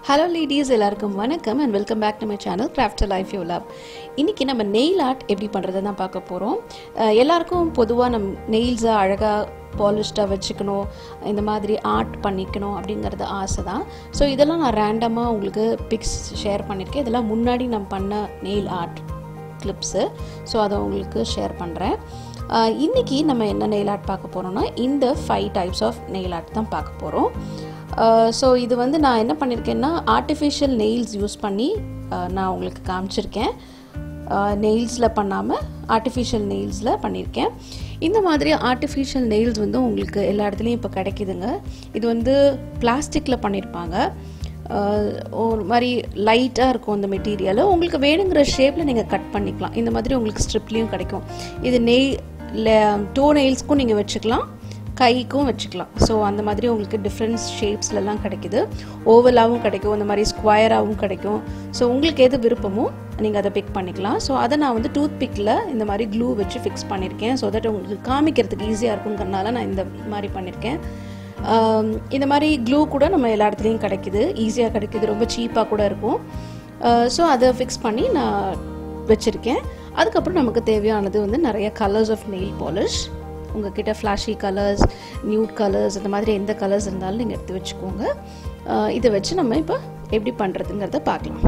hello ladies எல்லாருக்கும் வணக்கம் and welcome back to my channel craft life you love இன்றைக்கி நம்ம நெயில் ஆர்ட் எப்படி பண்ணுறது தான் பார்க்க போகிறோம் எல்லாருக்கும் பொதுவாக நம் நெயில்ஸை அழகாக பாலிஷ்டாக வச்சுக்கணும் இந்த மாதிரி ஆர்ட் பண்ணிக்கணும் அப்படிங்கிறது ஆசை தான் ஸோ இதெல்லாம் நான் ரேண்டமாக உங்களுக்கு பிக்ஸ் ஷேர் பண்ணியிருக்கேன் இதெல்லாம் முன்னாடி நான் பண்ண நெயில் ஆர்ட் கிளிப்ஸு ஸோ அதை உங்களுக்கு ஷேர் பண்ணுறேன் இன்றைக்கி நம்ம என்ன நெயில் ஆர்ட் பார்க்க போகிறோம்னா இந்த five types of nail art தான் பார்க்க போகிறோம் ஸோ இது வந்து நான் என்ன பண்ணியிருக்கேன்னா ஆர்டிஃபிஷியல் நெயில்ஸ் யூஸ் பண்ணி uh, நான் உங்களுக்கு காமிச்சிருக்கேன் நெயில்ஸில் பண்ணாமல் ஆர்டிஃபிஷியல் நெயில்ஸில் பண்ணியிருக்கேன் இந்த மாதிரி ஆர்டிஃபிஷியல் நெயில்ஸ் வந்து உங்களுக்கு எல்லா இடத்துலையும் இப்போ கிடைக்குதுங்க இது வந்து பிளாஸ்டிக்கில் பண்ணியிருப்பாங்க uh, ஒரு மாதிரி லைட்டாக இருக்கும் அந்த மெட்டீரியல் உங்களுக்கு வேணுங்கிற ஷேப்பில் நீங்கள் கட் பண்ணிக்கலாம் இந்த மாதிரி உங்களுக்கு ஸ்ட்ரிப்லேயும் கிடைக்கும் இது நெய் டோ நெயில்ஸ்க்கும் நீங்கள் வச்சுக்கலாம் கைக்கும் வச்சுக்கலாம் ஸோ அந்த மாதிரி உங்களுக்கு டிஃப்ரெண்ட் ஷேப்ஸ்லலாம் கிடைக்குது ஓவலாகவும் கிடைக்கும் இந்த மாதிரி ஸ்கொயராகவும் கிடைக்கும் ஸோ உங்களுக்கு எது விருப்பமோ நீங்கள் அதை பிக் பண்ணிக்கலாம் ஸோ அதை நான் வந்து டூத் பிக்கில் இந்த மாதிரி க்ளூ வச்சு ஃபிக்ஸ் பண்ணியிருக்கேன் ஸோ தட் உங்களுக்கு காமிக்கிறதுக்கு ஈஸியாக இருக்குங்கிறனால நான் இந்த மாதிரி பண்ணியிருக்கேன் ஆம், இந்த மாதிரி க்ளூ கூட நம்ம எல்லா இடத்துலையும் கிடைக்குது ஈஸியாக கிடைக்குது ரொம்ப சீப்பாக கூட இருக்கும் ஸோ அதை ஃபிக்ஸ் பண்ணி நான் வச்சுருக்கேன் அதுக்கப்புறம் நமக்கு தேவையானது வந்து நிறைய கலர்ஸ் ஆஃப் நெயில் பாலிஷ் உங்ககிட்ட ஃப்ளாஷி கலர்ஸ் நியூட் கலர்ஸ் இந்த மாதிரி எந்த கலர்ஸ் இருந்தாலும் நீங்கள் எடுத்து வச்சுக்கோங்க அஹ் இதை வச்சு நம்ம இப்போ எப்படி பண்ணுறதுங்கிறத பார்க்கலாம்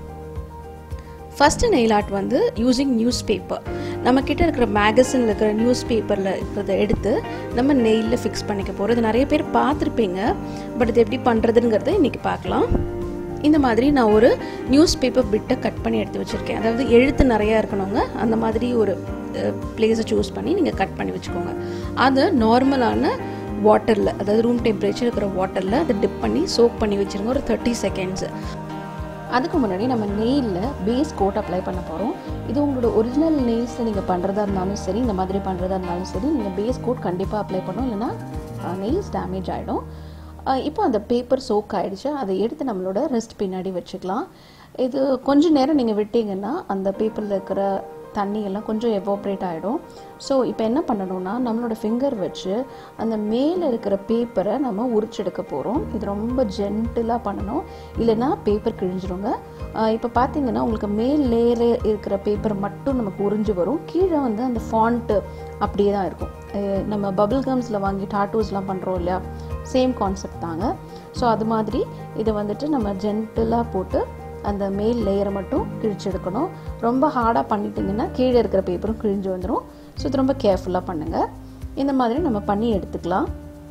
ஃபஸ்ட்டு நெயில் ஆர்ட் வந்து யூஸிங் நியூஸ் பேப்பர் நம்மக்கிட்ட இருக்கிற மேகசினில் இருக்கிற நியூஸ் பேப்பரில் இருக்கிறத எடுத்து நம்ம நெயிலில் ஃபிக்ஸ் பண்ணிக்க போகிறோம் இது நிறைய பேர் பார்த்துருப்பீங்க பட் இது எப்படி பண்ணுறதுங்கிறத இன்றைக்கி பார்க்கலாம் இந்த மாதிரி நான் ஒரு நியூஸ் பேப்பர் பிட்டை கட் பண்ணி எடுத்து வச்சுருக்கேன் அதாவது எழுத்து நிறையா இருக்கணுங்க அந்த மாதிரி ஒரு பிளேஸை சூஸ் பண்ணி நீங்கள் கட் பண்ணி வச்சுக்கோங்க அதை நார்மலான வாட்டரில் அதாவது ரூம் டெம்பரேச்சர் இருக்கிற வாட்டரில் அதை டிப் பண்ணி சோக் பண்ணி வச்சுருங்க ஒரு தேர்ட்டி செகண்ட்ஸு அதுக்கு முன்னாடி நம்ம நெயிலில் பேஸ் கோட் அப்ளை பண்ண போகிறோம் இது உங்களோட ஒரிஜினல் நெயில்ஸில் நீங்கள் பண்ணுறதா இருந்தாலும் சரி இந்த மாதிரி பண்ணுறதா இருந்தாலும் சரி நீங்கள் பேஸ் கோட் கண்டிப்பாக அப்ளை பண்ணணும் இல்லைனா நெயில்ஸ் டேமேஜ் ஆகிடும் இப்போ அந்த பேப்பர் சோக் ஆகிடுச்சு அதை எடுத்து நம்மளோட ரெஸ்ட் பின்னாடி வச்சுக்கலாம் இது கொஞ்ச நேரம் நீங்கள் விட்டீங்கன்னா அந்த பேப்பரில் இருக்கிற தண்ணி எல்லாம் கொஞ்சம் எவாப்ரேட் ஆகிடும் ஸோ இப்போ என்ன பண்ணணும்னா நம்மளோட ஃபிங்கர் வச்சு அந்த மேலே இருக்கிற பேப்பரை நம்ம உரிச்செடுக்க போகிறோம் இது ரொம்ப ஜென்டிலாக பண்ணணும் இல்லைன்னா பேப்பர் கிழிஞ்சிருங்க இப்போ பார்த்தீங்கன்னா உங்களுக்கு மேல் லேயர் இருக்கிற பேப்பர் மட்டும் நமக்கு உறிஞ்சு வரும் கீழே வந்து அந்த ஃபாண்ட்டு அப்படியே தான் இருக்கும் அஹ் நம்ம பபிள் கம்ஸில் வாங்கி டாட்டூஸ்லாம் பண்ணுறோம் இல்லையா சேம் கான்செப்ட் தாங்க ஸோ அது மாதிரி இதை வந்துட்டு நம்ம ஜென்டிலாக போட்டு அந்த மேல் லேயரை மட்டும் கிழிச்சு எடுக்கணும் ரொம்ப ஹார்டாக பண்ணிட்டீங்கன்னா கீழே இருக்கிற பேப்பரும் கிழிஞ்சு வந்துடும் ஸோ இது ரொம்ப கேர்ஃபுல்லாக பண்ணுங்கள் இந்த மாதிரி நம்ம பண்ணி எடுத்துக்கலாம்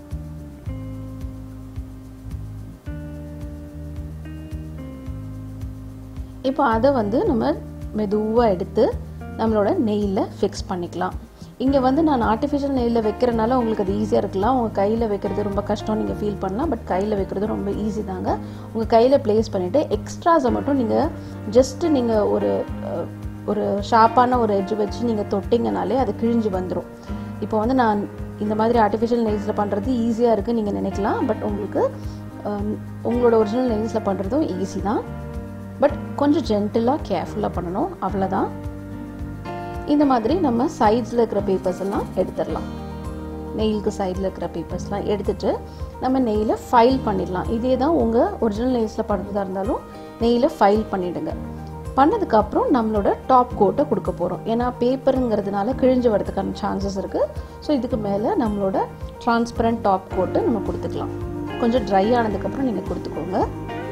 இப்போ அதை வந்து நம்ம மெதுவாக எடுத்து நம்மளோட நெயிலில் ஃபிக்ஸ் பண்ணிக்கலாம் இங்கே வந்து நான் ஆர்டிஃபிஷியல் நெயிலில் வைக்கிறனால உங்களுக்கு அது ஈஸியாக இருக்கலாம் உங்கள் கையில் வைக்கிறது ரொம்ப கஷ்டம் நீங்கள் ஃபீல் பண்ணலாம் பட் கையில் வைக்கிறது ரொம்ப ஈஸி தாங்க உங்கள் கையில் ப்ளேஸ் பண்ணிவிட்டு எக்ஸ்ட்ராஸை மட்டும் நீங்கள் ஜஸ்ட்டு நீங்கள் ஒரு அஹ், ஒரு ஷார்ப்பான ஒரு எட்ஜ் வச்சு நீங்கள் தொட்டிங்கனாலே அது கிழிஞ்சு வந்துடும் இப்போ வந்து நான் இந்த மாதிரி ஆர்டிஃபிஷியல் நெயில்ஸில் பண்ணுறது ஈஸியாக இருக்குன்னு நீங்கள் நினைக்கலாம் பட் உங்களுக்கு அஹ், உங்களோட ஒரிஜினல் நெயில்ஸில் பண்ணுறதும் ஈஸி தான் பட் கொஞ்சம் ஜென்டிலாக கேர்ஃபுல்லாக பண்ணணும் அவ்வளோதான் இந்த மாதிரி நம்ம சைட்ஸில் இருக்கிற பேப்பர்ஸ் எல்லாம் எடுத்துடலாம் நெயிலுக்கு சைடில் இருக்கிற பேப்பர்ஸ்லாம் எடுத்துட்டு நம்ம நெயிலை ஃபைல் பண்ணிடலாம் இதே தான் உங்கள் ஒரிஜினல் நெயில்ஸில் பண்ணுறதா இருந்தாலும் நெயிலை ஃபைல் பண்ணிவிடுங்க பண்ணதுக்கப்புறம் நம்மளோட டாப் கோட்டை கொடுக்க போகிறோம் ஏன்னா பேப்பருங்கிறதுனால கிழிஞ்சு வரதுக்கான சான்சஸ் இருக்குது ஸோ இதுக்கு மேலே நம்மளோட டிரான்ஸ்பரண்ட் டாப் கோட்டை நம்ம கொடுத்துக்கலாம் கொஞ்சம் ட்ரை ஆனதுக்கப்புறம் நீங்கள் கொடுத்துக்கோங்க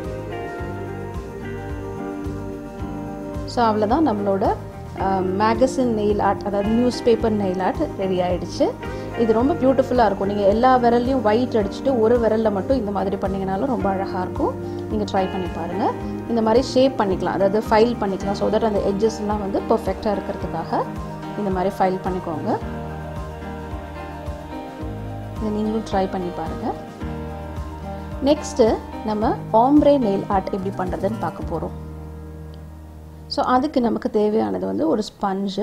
ஸோ அவ்வளோதான் நம்மளோட மேகசின் நெயில் ஆர்ட் அதாவது newspaper nail art ready ஆயிடுச்சு இது ரொம்ப பியூட்டிஃபுல்லாக இருக்கும் நீங்கள் எல்லா விரல்லையும் ஒயிட் அடிச்சுட்டு ஒரு விரலில் மட்டும் இந்த மாதிரி பண்ணிங்கனாலும் ரொம்ப அழகாக இருக்கும் நீங்கள் ட்ரை பண்ணி பாருங்கள் இந்த மாதிரி ஷேப் பண்ணிக்கலாம் அதாவது ஃபைல் பண்ணிக்கலாம் ஸோ தட் அந்த எட்ஜஸ்லாம் வந்து பர்ஃபெக்டாக இருக்கிறதுக்காக இந்த மாதிரி ஃபைல் பண்ணிக்கோங்க இதை நீங்களும் ட்ரை பண்ணி பாருங்கள் நெக்ஸ்ட்டு நம்ம ஆம்ப்ரே நெயில் ஆர்ட் எப்படி பண்ணுறதுன்னு பார்க்க போகிறோம் ஸோ அதுக்கு நமக்கு தேவையானது வந்து ஒரு ஸ்பஞ்சு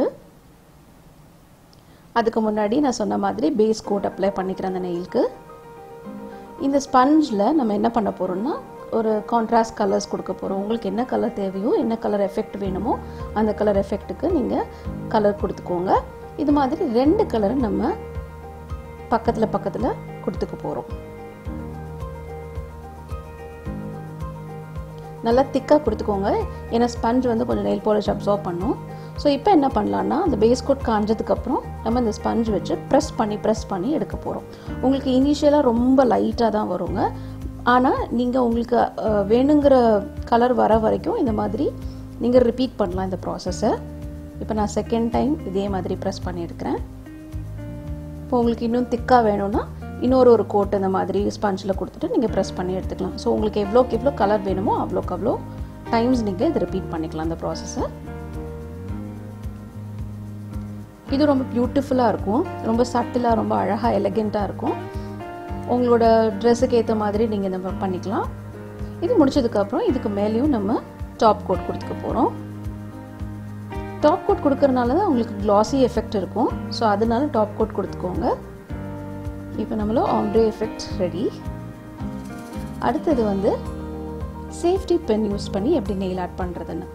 அதுக்கு முன்னாடி நான் சொன்ன மாதிரி பேஸ் கோட் அப்ளை பண்ணிக்கிறேன் அந்த நெயிலுக்கு இந்த ஸ்பஞ்சில் நம்ம என்ன பண்ண போகிறோம்னா ஒரு கான்ட்ராஸ்ட் கலர்ஸ் கொடுக்க போகிறோம் உங்களுக்கு என்ன கலர் தேவையோ என்ன கலர் எஃபெக்ட் வேணுமோ அந்த கலர் எஃபெக்ட்டுக்கு நீங்கள் கலர் கொடுத்துக்கோங்க இது மாதிரி ரெண்டு கலரை நம்ம பக்கத்தில் பக்கத்தில் கொடுத்துக்க போகிறோம் நல்லா திக்காக கொடுத்துக்கோங்க ஏன்னா ஸ்பஞ்ச் வந்து கொஞ்சம் நெயில் பாலிஷ் அப்சார்ப் பண்ணும் ஸோ இப்போ என்ன பண்ணலான்னா அந்த பேஸ் கோட் காஞ்சதுக்கப்புறம் நம்ம இந்த ஸ்பஞ்ச் வச்சு ப்ரெஸ் பண்ணி ப்ரெஸ் பண்ணி எடுக்க போகிறோம் உங்களுக்கு இனிஷியலாக ரொம்ப லைட்டாக தான் வருங்க ஆனால் நீங்கள் உங்களுக்கு அஹ், வேணுங்கிற கலர் வர வரைக்கும் இந்த மாதிரி நீங்கள் ரிப்பீட் பண்ணலாம் இந்த ப்ராசஸை இப்போ நான் செகண்ட் டைம் இதே மாதிரி ப்ரெஸ் பண்ணி எடுக்கிறேன் இப்போ உங்களுக்கு இன்னும் திக்காக வேணும்னா இன்னொரு ஒரு கோட் இந்த மாதிரி ஸ்பஞ்சில் கொடுத்துட்டு நீங்கள் ப்ரெஸ் பண்ணி எடுத்துக்கலாம் ஸோ உங்களுக்கு எவ்வளோக்கு எவ்வளோ கலர் வேணுமோ அவ்வளோக்கு அவ்வளோ டைம்ஸ் நீங்கள் இதை ரிப்பீட் பண்ணிக்கலாம் அந்த ப்ராசஸை இது ரொம்ப பியூட்டிஃபுல்லாக இருக்கும் ரொம்ப சட்டிலாக ரொம்ப அழகாக எலகெண்ட்டாக இருக்கும் உங்களோட ட்ரெஸ்ஸுக்கு ஏற்ற மாதிரி நீங்கள் இந்த மாதிரி பண்ணிக்கலாம் இது முடிச்சதுக்கப்புறம் இதுக்கு மேலேயும் நம்ம டாப் கோட் கொடுத்துக்க போகிறோம் டாப் கோட் கொடுக்கறனால தான் உங்களுக்கு கிளாசி எஃபெக்ட் இருக்கும் ஸோ அதனால டாப் கோட் கொடுத்துக்கோங்க இப்போ நம்மளும் ஆம்ப்ரே எஃபெக்ட் ரெடி அடுத்தது வந்து சேஃப்டி பென் யூஸ் பண்ணி எப்படி நெயில் ஆர்ட் பண்ணுறதுன்னு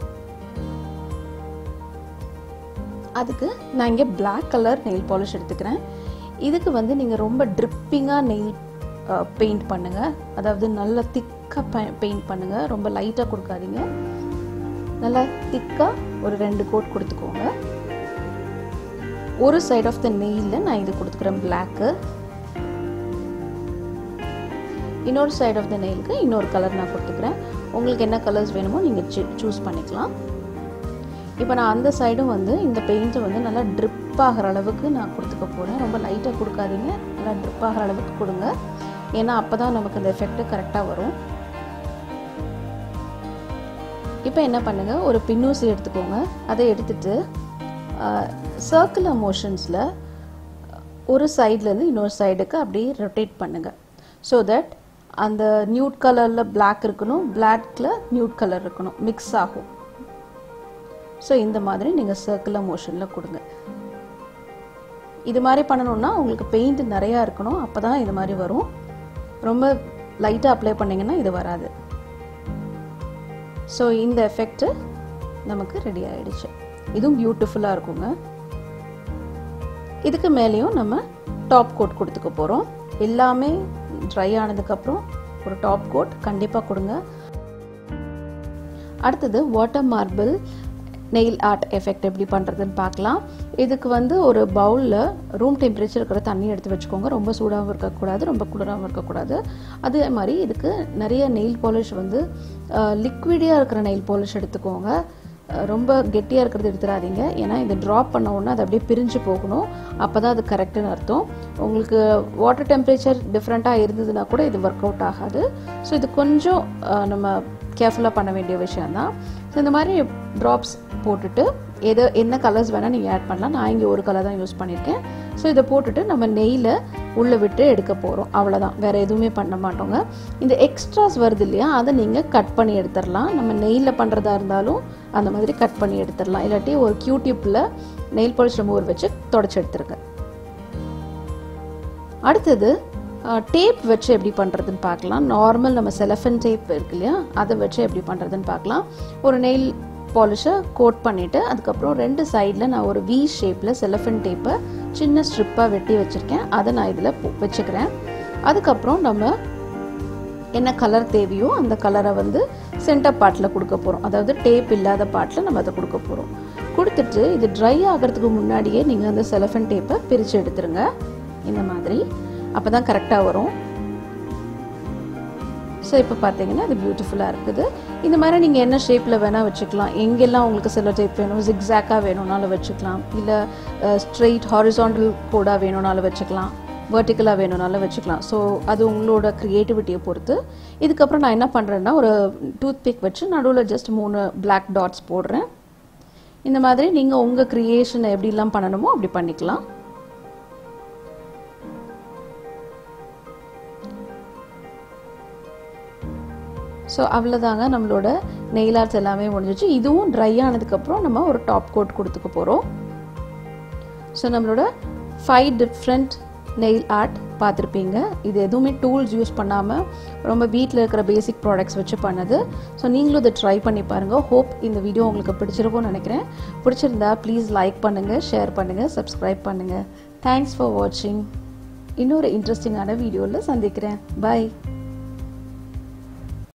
அதுக்கு நான் இங்கே Black கலர் நெயில் பாலிஷ் எடுத்துக்கிறேன் இதுக்கு வந்து நீங்கள் ரொம்ப ட்ரிப்பிங்காக நெயில் பெயிண்ட் பண்ணுங்கள் அதாவது நல்ல திக்காக பெயிண்ட் பண்ணுங்கள் ரொம்ப லைட்டாக கொடுக்காதீங்க நல்லா திக்காக ஒரு ரெண்டு கோட் கொடுத்துக்கோங்க ஒரு சைட் ஆஃப் த நெயிலில் நான் இது கொடுத்துக்கிறேன் பிளாக்கு இன்னொரு சைட் ஆஃப் த நெயிலுக்கு இன்னொரு கலர் நான் கொடுத்துக்கிறேன் உங்களுக்கு என்ன கலர்ஸ் வேணுமோ நீங்கள் சூஸ் பண்ணிக்கலாம் இப்போ நான் அந்த சைடும் வந்து இந்த பெயிண்ட்டை வந்து நல்லா ட்ரிப் ஆகிற அளவுக்கு நான் கொடுத்துக்க போகிறேன் ரொம்ப லைட்டாக கொடுக்காதீங்க நல்லா ட்ரிப் ஆகிற அளவுக்கு கொடுங்க ஏன்னா அப்போ தான் நமக்கு இந்த எஃபெக்ட் கரெக்டாக வரும் இப்போ என்ன பண்ணுங்கள் ஒரு பின்னூசி எடுத்துக்கோங்க அதை எடுத்துட்டு சர்க்குலர் மோஷன்ஸில் ஒரு சைட்லேருந்து இன்னொரு சைடுக்கு அப்படியே ரொட்டேட் பண்ணுங்கள் ஸோ தட் அந்த நியூட் கலரில் Black இருக்கணும் பிளாக்கில் நியூட் கலர் இருக்கணும் மிக்ஸ் ஆகும் ஸோ இந்த மாதிரி நீங்கள் சர்க்குலர் மோஷனில் கொடுங்க இது மாதிரி பண்ணணும்னா உங்களுக்கு பெயிண்ட் நிறையா இருக்கணும் அப்போ தான் இது மாதிரி வரும் ரொம்ப லைட்டாக அப்ளை பண்ணிங்கன்னா இது வராது ஸோ இந்த எஃபெக்ட் நமக்கு ரெடி ஆயிடுச்சு இதுவும் பியூட்டிஃபுல்லாக இருக்குங்க இதுக்கு மேலேயும் நம்ம டாப் கோட் கொடுத்துக்க போகிறோம் எல்லாமே ட்ரை ஆனதுக்கப்புறம் ஒரு டாப் கோட் கண்டிப்பாக கொடுங்க அடுத்தது water marble nail art effect எப்படி பண்ணுறதுன்னு பார்க்கலாம் இதுக்கு வந்து ஒரு பவுலில் ரூம் டெம்பரேச்சர் இருக்கிற தண்ணி எடுத்து வச்சுக்கோங்க ரொம்ப சூடாகவும் இருக்கக்கூடாது ரொம்ப குளிராகவும் இருக்கக்கூடாது அதே மாதிரி இதுக்கு நிறைய நெயில் பாலிஷ் வந்து லிக்விடியாக இருக்கிற நெயில் பாலிஷ் எடுத்துக்கோங்க அஹ் ரொம்ப கெட்டியாக இருக்கிறது எடுத்துடாதீங்க ஏன்னா இதை ட்ராப் பண்ண உடனே அது அப்படியே பிரிஞ்சு போகணும் அப்போ தான் அது கரெக்டுன்னு அர்த்தம் உங்களுக்கு வாட்டர் டெம்பரேச்சர் டிஃப்ரெண்ட்டாக இருந்ததுன்னா கூட இது ஒர்க் அவுட் ஆகாது ஸோ இது கொஞ்சம் அஹ், நம்ம கேர்ஃபுல்லாக பண்ண வேண்டிய விஷயந்தான் ஸோ இந்த மாதிரி ட்ராப்ஸ் போட்டுட்டு எது என்ன கலர்ஸ் வேணால் நீங்கள் ஆட் பண்ணலாம் நான் இங்கே ஒரு கலர் தான் யூஸ் பண்ணியிருக்கேன் ஸோ இதை போட்டுட்டு நம்ம நெய்யில் உள்ளே விட்டு எடுக்க போகிறோம் அவ்வளோதான் வேறு எதுவுமே பண்ண மாட்டோங்க இந்த எக்ஸ்ட்ராஸ் வருது இல்லையா அதை நீங்கள் கட் பண்ணி எடுத்துடலாம் நம்ம நெய்யில் பண்ணுறதா இருந்தாலும் அந்த மாதிரி கட் பண்ணி எடுத்துடலாம் இல்லாட்டி ஒரு கியூடியூப்பில் நெயில் பாலிஷ் ரிமூவர் வச்சு தொடச்சி எடுத்துருங்க அடுத்தது டேப் வச்சு எப்படி பண்ணுறதுன்னு பார்க்கலாம் நார்மல் நம்ம செலஃபன் டேப் இருக்கு இல்லையா அதை வச்சு எப்படி பண்ணுறதுன்னு பார்க்கலாம் ஒரு நெயில் பாலிஷை கோட் பண்ணிவிட்டு அதுக்கப்புறம் ரெண்டு சைடில் நான் ஒரு வி ஷேப்பில் செலஃபன் டேப்பை சின்ன ஸ்ட்ரிப்பாக வெட்டி வச்சுருக்கேன் அதை நான் இதில் வச்சுக்கிறேன் அதுக்கப்புறம் நம்ம என்ன கலர் தேவையோ அந்த கலரை வந்து சென்டர் பார்ட்டில் கொடுக்க போகிறோம் அதாவது டேப் இல்லாத பார்ட்டில் நம்ம அதை கொடுக்க போகிறோம் கொடுத்துட்டு இது ட்ரை ஆகிறதுக்கு முன்னாடியே நீங்கள் அந்த செலஃபன் டேப்பை பிரித்து எடுத்துருங்க இந்த மாதிரி அப்போ தான் கரெக்டாக வரும் ஸோ இப்போ பார்த்தீங்கன்னா இது பியூட்டிஃபுல்லாக இருக்குது இந்த மாதிரி நீங்கள் என்ன ஷேப்பில் வேணால் வச்சுக்கலாம் எங்கெல்லாம் உங்களுக்கு சில டேப் வேணும் ஜிக்ஸாக்காக வேணும்னாலும் வச்சுக்கலாம் இல்லை ஸ்ட்ரெயிட் ஹாரிசாண்டல் கோடாக வேணும்னாலும் வச்சுக்கலாம் வெர்டிக்கலாக வேணும்னாலும் வச்சுக்கலாம் ஸோ அது உங்களோட க்ரியேட்டிவிட்டியை பொறுத்து இதுக்கப்புறம் நான் என்ன பண்ணுறேன்னா ஒரு டூத் பிக் வச்சு நடுவில் ஜஸ்ட் மூணு பிளாக் டாட்ஸ் போடுறேன் இந்த மாதிரி நீங்கள் உங்கள் க்ரியேஷனை எப்படிலாம் பண்ணணுமோ அப்படி பண்ணிக்கலாம் ஸோ அவ்வளோதாங்க நம்மளோட நெயில் ஆர்ட்ஸ் எல்லாமே முடிஞ்சிச்சு இதுவும் ட்ரை ஆனதுக்கப்புறம் நம்ம ஒரு டாப் கோட் கொடுத்துக்க போகிறோம் ஸோ நம்மளோட ஃபைவ் டிஃப்ரெண்ட் நெயில் ஆர்ட் பார்த்துருப்பீங்க இது எதுவுமே டூல்ஸ் யூஸ் பண்ணாமல் ரொம்ப வீட்டில் இருக்கிற பேசிக் ப்ராடக்ட்ஸ் வச்சு பண்ணது ஸோ நீங்களும் இதை ட்ரை பண்ணி பாருங்கள் ஹோப் இந்த வீடியோ உங்களுக்கு பிடிச்சிருக்கும்னு நினைக்கிறேன் பிடிச்சிருந்தா ப்ளீஸ் லைக் பண்ணுங்கள் ஷேர் பண்ணுங்கள் சப்ஸ்கிரைப் பண்ணுங்கள் தேங்க்ஸ் ஃபார் வாட்சிங் இன்னொரு இன்ட்ரெஸ்டிங்கான வீடியோவில் சந்திக்கிறேன் பாய்